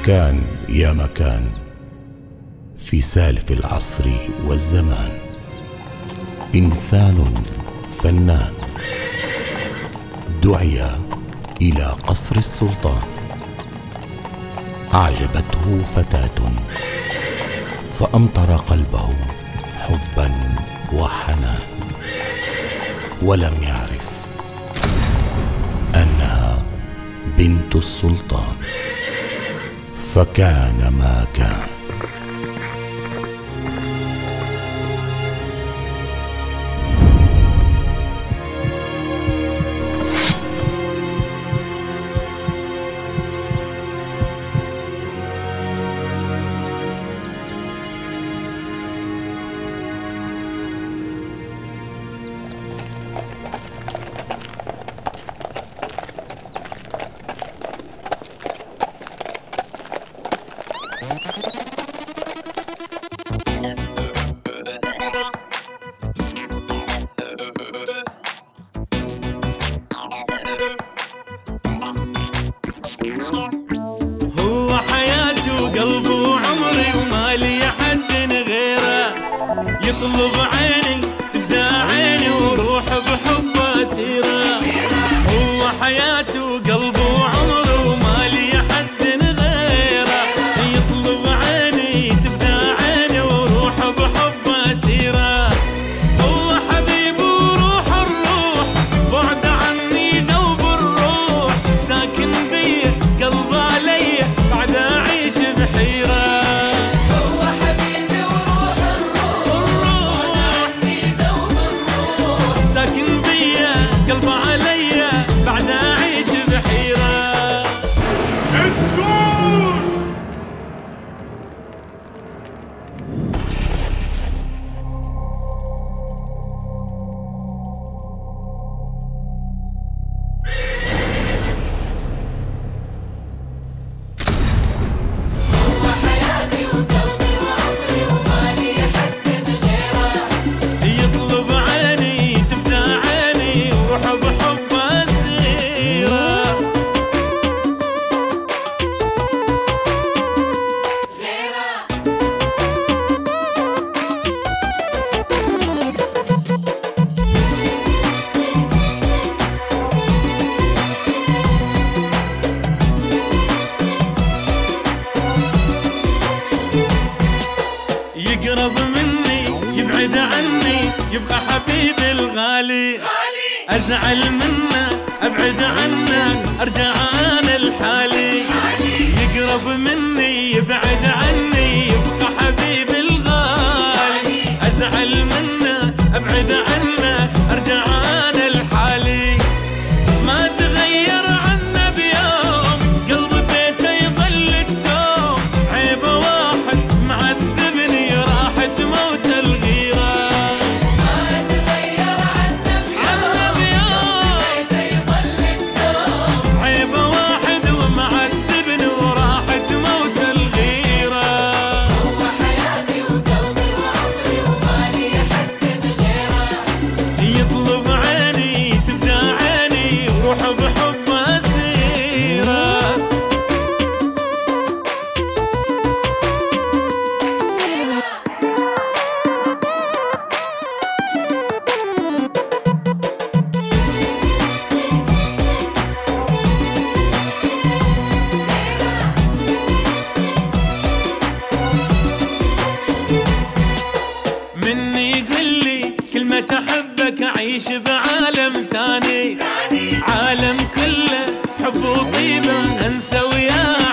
كان يا مكان في سالف العصر والزمان انسان فنان دعي الى قصر السلطان اعجبته فتاه فامطر قلبه حبا وحنان ولم يعرف انها بنت السلطان فكان ما كان هو حياتي وقلبي وعمري وما لي حد غيره يطلب عيني تبدا عيني وروح بحبه اسيره هو حياتي وقلبي وعمري وما لي حد غيره يطلب عيني تبدا عيني وروح بحبه اسيره هو حبيبي وروح الروح بعد عني دوب الروح ساكن بي قلب علي بعد اعيش بحيره هو حبيبي وروح الروح عني دوب الروح ساكن بي قلب علي بعد اعيش بحيره هو حياتي وقلبي وعمري وما لي حد غيره يطلب عيني تبدا عيني وروح بحب اسيره غيره يقرب مني يبعد عني يبقى حبيبي الغالي غالي ازعل منه ابعد عنه ارجع انا لحالي يقرب مني يبعد عني يبقى حبيبي الغالي ازعل منه ابعد عنه ارجع انا لحالي ما تغير عنه بيوم قلب بيته يظل الدوم عيبه واحد معذبني راحت موت الغيره ما تغير عنا عنا بيوم بيوم بيته يظل الدوم عيبه واحد ومعذبني وراحت موت الغيره هو حياتي وقلبي وعمري وما لي حد غيره يطلب عيني تبدا عيني وروح بحب اسيره مني قل لي كلمة أحبك أعيش بعالم ثاني عالم كله حب وطيبة أنسى وياك